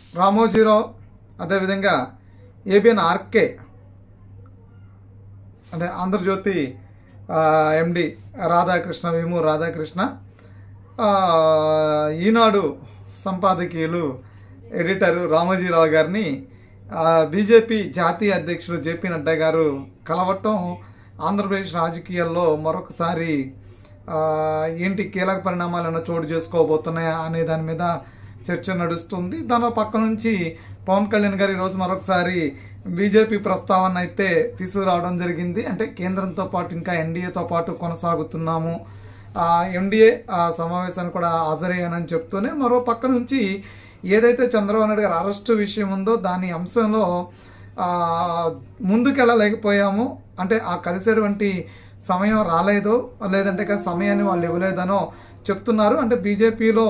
రామోజీరావు అదేవిధంగా ABN RK అంటే ఆంధ్రజ్యోతి ఎండి రాధాకృష్ణ వేము రాధాకృష్ణ ఆ, ఈనాడు సంపాదకీయులు ఎడిటర్ రామోజీరావు గారిని ఆ, బీజేపీ జాతీయ అధ్యక్షుడు జేపీ నడ్డా గారు కలవటం ఆంధ్రప్రదేశ్ రాజకీయాల్లో మరొకసారి ఆ, ఏంటి కీలక పరిణామాలు ఏమైనా చోటు చేసుకోబోతున్నాయా అనే దాని మీద చర్చ నడుస్తుంది దాని పక్క నుంచి పవన్ కళ్యాణ్ గారు ఈరోజు మరొకసారి బీజేపీ ప్రస్తావన అయితే తీసుకురావడం జరిగింది అంటే కేంద్రంతో పాటు ఇంకా ఎన్డీఏతో పాటు కొనసాగుతున్నాము ఆ ఎన్డీఏ ఆ సమావేశాన్ని కూడా హాజరయ్యానని చెప్తూనే మరో పక్క నుంచి ఏదైతే చంద్రబాబు నాయుడు గారి అరెస్టు విషయం ఉందో దాని అంశంలో ఆ, ముందుకెళ్ళలేకపోయాము అంటే ఆ కలిసేటువంటి సమయం రాలేదు లేదంటే ఇక సమయాన్ని వాళ్ళు ఇవ్వలేదనో చెప్తున్నారు అంటే బీజేపీలో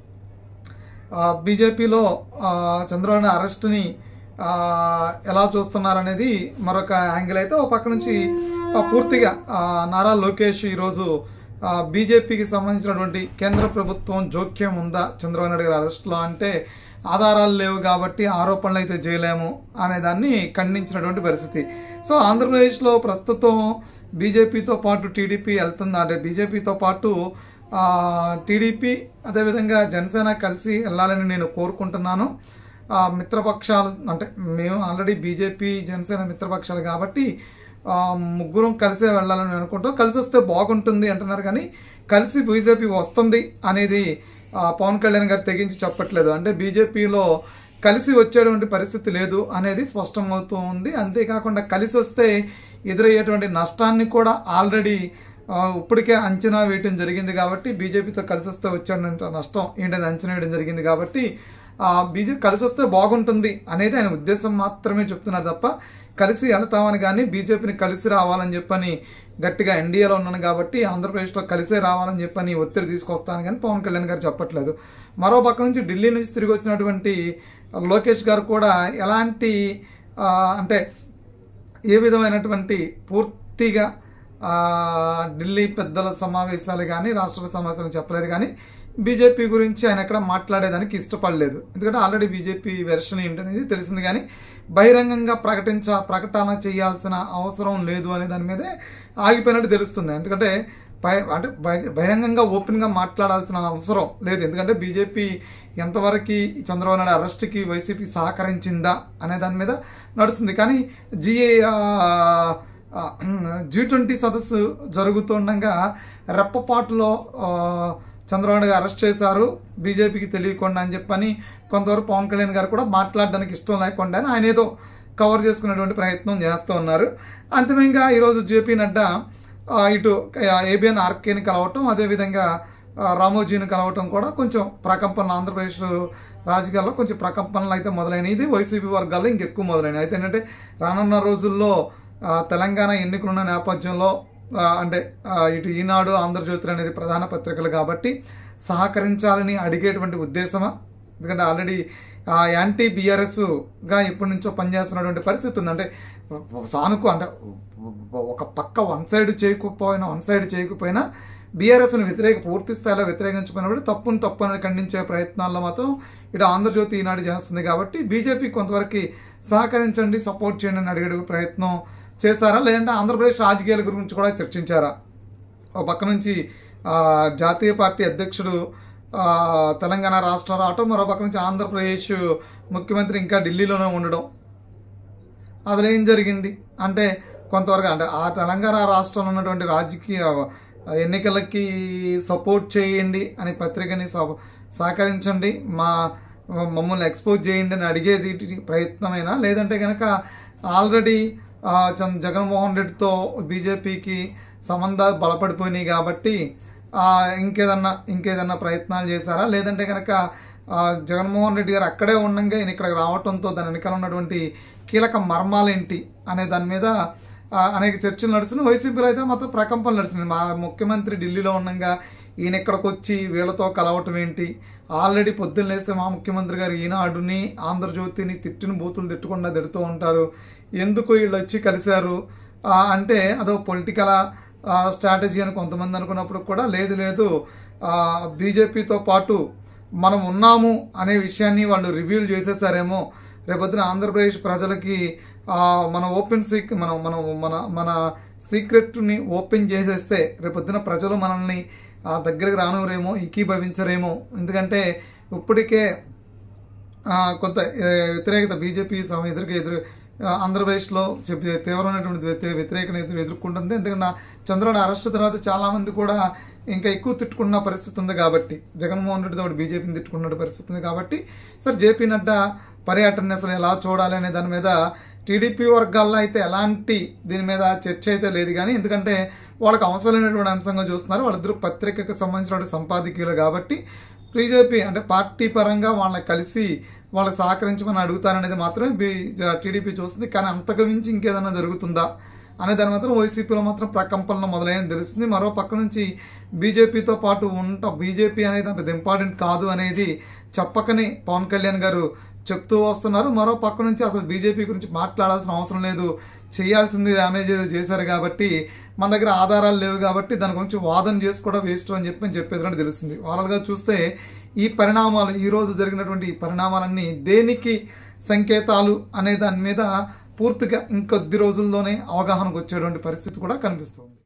బీజేపీలో చంద్రబాబు నాయుడు అరెస్ట్ని ఆ, ఎలా చూస్తున్నారనేది మరొక యాంగిల్ అయితే ఒక పక్క నుంచి ఆ, పూర్తిగా ఆ, నారా లోకేష్ ఈరోజు ఆ, బీజేపీకి సంబంధించినటువంటి కేంద్ర ప్రభుత్వం జోక్యం ఉందా చంద్రబాబు నాయుడు గారి అరెస్ట్లో అంటే ఆధారాలు లేవు కాబట్టి ఆరోపణలు అయితే చేయలేము అనే దాన్ని ఖండించినటువంటి పరిస్థితి సో ఆంధ్రప్రదేశ్లో ప్రస్తుతం బీజేపీతో పాటు టీడీపీ వెళ్తుంది అంటే బీజేపీతో పాటు ఆ, టీడీపీ అదేవిధంగా జనసేన కలిసి వెళ్ళాలని నేను కోరుకుంటున్నాను ఆ, మిత్రపక్షాలు అంటే మేము ఆల్రెడీ బీజేపీ జనసేన మిత్రపక్షాలు కాబట్టి ఆ, ముగ్గురం కలిసే వెళ్ళాలని అనుకుంటాం కలిసి వస్తే బాగుంటుంది అంటున్నారు కానీ కలిసి బీజేపీ వస్తుంది అనేది ఆ, పవన్ కళ్యాణ్ గారు తెగించి చెప్పట్లేదు అంటే బీజేపీలో కలిసి వచ్చేటువంటి పరిస్థితి లేదు అనేది స్పష్టమవుతూ ఉంది అంతేకాకుండా కలిసి వస్తే ఎదురయ్యేటువంటి నష్టాన్ని కూడా ఆల్రెడీ ఆ, ఇప్పటికే అంచనా వేయటం జరిగింది కాబట్టి బీజేపీతో కలిసి వస్తే వచ్చేటువంటి నష్టం ఏంటది అంచనా వేయడం జరిగింది కాబట్టి ఆ బీజేపీ కలిసి వస్తే బాగుంటుంది అనేది ఆయన ఉద్దేశం మాత్రమే చెప్తున్నారు తప్ప కలిసి వెళతామని కానీ బీజేపీని కలిసి రావాలని చెప్పని గట్టిగా ఎన్డీఏలో ఉన్నాను కాబట్టి ఆంధ్రప్రదేశ్లో కలిసే రావాలని చెప్పని ఒత్తిడి తీసుకొస్తాను కానీ పవన్ కళ్యాణ్ గారు చెప్పట్లేదు మరో పక్క నుంచి ఢిల్లీ నుంచి తిరిగి వచ్చినటువంటి లోకేష్ గారు కూడా ఎలాంటి ఆ, అంటే ఏ విధమైనటువంటి పూర్తిగా ఆ, ఢిల్లీ పెద్దల సమావేశాలు కానీ రాష్ట్ర సమావేశాలు చెప్పలేదు కానీ బీజేపీ గురించి ఆయన ఎక్కడ మాట్లాడేదానికి ఇష్టపడలేదు ఎందుకంటే ఆల్రెడీ బీజేపీ వెర్షన్ ఏంటనేది తెలిసింది కానీ బహిరంగంగా ప్రకటించ ప్రకటన చేయాల్సిన అవసరం లేదు అనే దాని మీదే ఆగిపోయినట్టు తెలుస్తుంది ఎందుకంటే బహి- అంటే బహి- బహిరంగంగా ఓపెన్ గా మాట్లాడాల్సిన అవసరం లేదు ఎందుకంటే బీజేపీ ఎంతవరకు చంద్రబాబు నాయుడు అరెస్ట్కి వైసీపీ సహకరించిందా అనే దాని మీద నడుస్తుంది కానీ జిఏ జీ ట్వంటీ సదస్సు జరుగుతుండగా రెప్పపాటులో ఆ, చంద్రబాబు నాయుడు గారు అరెస్ట్ చేశారు బీజేపీకి తెలియకుండా అని చెప్పని కొంతవరకు పవన్ కళ్యాణ్ గారు కూడా మాట్లాడడానికి ఇష్టం లేకుండా ఆయన ఏదో కవర్ చేసుకునేటువంటి ప్రయత్నం చేస్తూ ఉన్నారు అంతిమంగా ఈరోజు జేపీ నడ్డా ఆ, ఇటు ఏబిఎన్ ఆర్కేని కలవటం అదేవిధంగా ఆ, రామోజీని కలవటం కూడా కొంచెం ప్రకంపనలు ఆంధ్రప్రదేశ్ రాజకీయాల్లో కొంచెం ప్రకంపనలు అయితే మొదలైనవి ఇది వైసీపీ వర్గాల్లో ఇంకెక్కువ మొదలైనవి అయితే ఏంటంటే రానున్న రోజుల్లో ఆ, తెలంగాణ ఎన్నికలున్న నేపథ్యంలో ఆ, అంటే ఆ, ఇటు ఈనాడు ఆంధ్రజ్యోతి అనేది ప్రధాన పత్రికలు కాబట్టి సహకరించాలని అడిగేటువంటి ఉద్దేశమా ఎందుకంటే ఆల్రెడీ యాంటీ బీఆర్ఎస్ గా ఇప్పటి నుంచో పనిచేస్తున్నటువంటి పరిస్థితి ఉంది అంటే సానుకు అంటే ఒక పక్క వన్ సైడ్ చేయకపోయినా వన్ సైడ్ చేయకపోయినా బీఆర్ఎస్ని వ్యతిరేక పూర్తి స్థాయిలో వ్యతిరేకించకపోయినప్పుడు తప్పును తప్పు అని ఖండించే ప్రయత్నాల్లో మాత్రం ఇటు ఆంధ్రజ్యోతి ఈనాడు చేస్తుంది కాబట్టి బీజేపీ కొంతవరకు సహకరించండి సపోర్ట్ చేయండి అని అడిగే ప్రయత్నం చేస్తారా లేదంటే ఆంధ్రప్రదేశ్ రాజకీయాల గురించి కూడా చర్చించారా ఒక పక్క నుంచి ఆ, జాతీయ పార్టీ అధ్యక్షుడు ఆ, తెలంగాణ రాష్ట్రం రావటం మరో పక్క నుంచి ఆంధ్రప్రదేశ్ ముఖ్యమంత్రి ఇంకా ఢిల్లీలోనే ఉండడం అసలు ఏం జరిగింది అంటే కొంతవరకు అంటే ఆ తెలంగాణ రాష్ట్రంలో ఉన్నటువంటి రాజకీయ ఎన్నికలకి సపోర్ట్ చేయండి అని పత్రికని సహ- సహకరించండి మా మమ్మల్ని ఎక్స్పోజ్ చేయండి అని అడిగేది ప్రయత్నమైనా లేదంటే కనుక ఆల్రెడీ ఆ, చంద్- జగన్మోహన్ రెడ్డితో బీజేపీకి సంబంధాలు బలపడిపోయినాయి కాబట్టి ఆ, ఇంకేదన్నా ఇంకేదన్నా ప్రయత్నాలు చేశారా లేదంటే కనుక ఆ, జగన్మోహన్ రెడ్డి గారు అక్కడే ఉండంగా ఈయన ఇక్కడికి రావడంతో దాని వెనకాల ఉన్నటువంటి కీలక మర్మాలేంటి అనే దాని మీద ఆ, అనేక చర్చలు నడుస్తున్నాయి వైసీపీలో అయితే మొత్తం ప్రకంపనలు నడుస్తుంది మా ముఖ్యమంత్రి ఢిల్లీలో ఉండగా ఈయన ఇక్కడికి వచ్చి వీళ్ళతో కలవటం ఏంటి ఆల్రెడీ పొద్దున్న లేస్తే మా ముఖ్యమంత్రి గారు ఈనాడుని ఆంధ్రజ్యోతిని తిట్టిన బూతులు తిట్టకుండా తిడుతూ ఉంటారు ఎందుకు వీళ్ళు వచ్చి కలిశారు ఆ, అంటే అదో పొలిటికల్ స్ట్రాటజీ అని కొంతమంది అనుకున్నప్పుడు కూడా లేదు లేదు బీజేపీతో పాటు మనం ఉన్నాము అనే విషయాన్ని వాళ్ళు రివీల్ చేసేసారేమో రేపొద్దున ఆంధ్రప్రదేశ్ ప్రజలకి ఆ, మన ఓపెన్ సీక్ మనం మనం మన మన సీక్రెట్ని ఓపెన్ చేసేస్తే రేపొద్దున ప్రజలు మనల్ని ఆ, దగ్గరికి రానివ్వరేమో ఏకీభవించరేమో ఎందుకంటే ఇప్పటికే ఆ, కొంత ఏ, వ్యతిరేకత బీజేపీ సమ ఎదురుగా ఎదురు ఆ, ఆంధ్రప్రదేశ్లో చెప్పి తీవ్రమైనటువంటి వ్యతి- వ్యతిరేకత ఎదురు- ఎదుర్కొంటుంది ఎందుకంటే చంద్రబాబు అరెస్ట్ తర్వాత చాలా మంది కూడా ఇంకా ఎక్కువ తిట్టుకున్న పరిస్థితి ఉంది కాబట్టి జగన్మోహన్ రెడ్డి తోటి బీజేపీని తిట్టుకున్న పరిస్థితి ఉంది కాబట్టి సార్ జేపీ నడ్డా పర్యటన అసలు ఎలా చూడాలి అనే దాని మీద టీడీపీ వర్గాల్లో అయితే ఎలాంటి దీని మీద చర్చ అయితే లేదు కానీ ఎందుకంటే వాళ్ళకి అవసరమైనటువంటి అంశంగా చూస్తున్నారు వాళ్ళిద్దరు పత్రికకు సంబంధించిన సంపాదకీయులు కాబట్టి బీజేపీ అంటే పార్టీ పరంగా వాళ్ళని కలిసి వాళ్ళకి సహకరించమని అడుగుతారనేది మాత్రమే బీ టీడీపీ చూస్తుంది కానీ అంతకు మించి ఇంకేదైనా జరుగుతుందా అనే దాని మాత్రం వైసీపీలో మాత్రం ప్రకంపనలు మొదలైన తెలుస్తుంది మరో పక్క నుంచి బీజేపీతో పాటు ఉంట బీజేపీ అనేది అంత ఇంపార్టెంట్ కాదు అనేది చెప్పకని పవన్ కళ్యాణ్ గారు చెప్తూ వస్తున్నారు మరో పక్క నుంచి అసలు బీజేపీ గురించి మాట్లాడాల్సిన అవసరం లేదు చేయాల్సింది డ్యామేజ్ చేశారు కాబట్టి మన దగ్గర ఆధారాలు లేవు కాబట్టి దాని గురించి వాదన చేసి కూడా వేస్ట్ అని చెప్పి అని చెప్పేది తెలుస్తుంది ఓవరాల్గా చూస్తే ఈ పరిణామాలు ఈ రోజు జరిగినటువంటి ఈ పరిణామాలన్నీ దేనికి సంకేతాలు అనే దాని మీద పూర్తిగా ఇంకొద్ది రోజుల్లోనే అవగాహనకు వచ్చేటువంటి పరిస్థితి కూడా కనిపిస్తుంది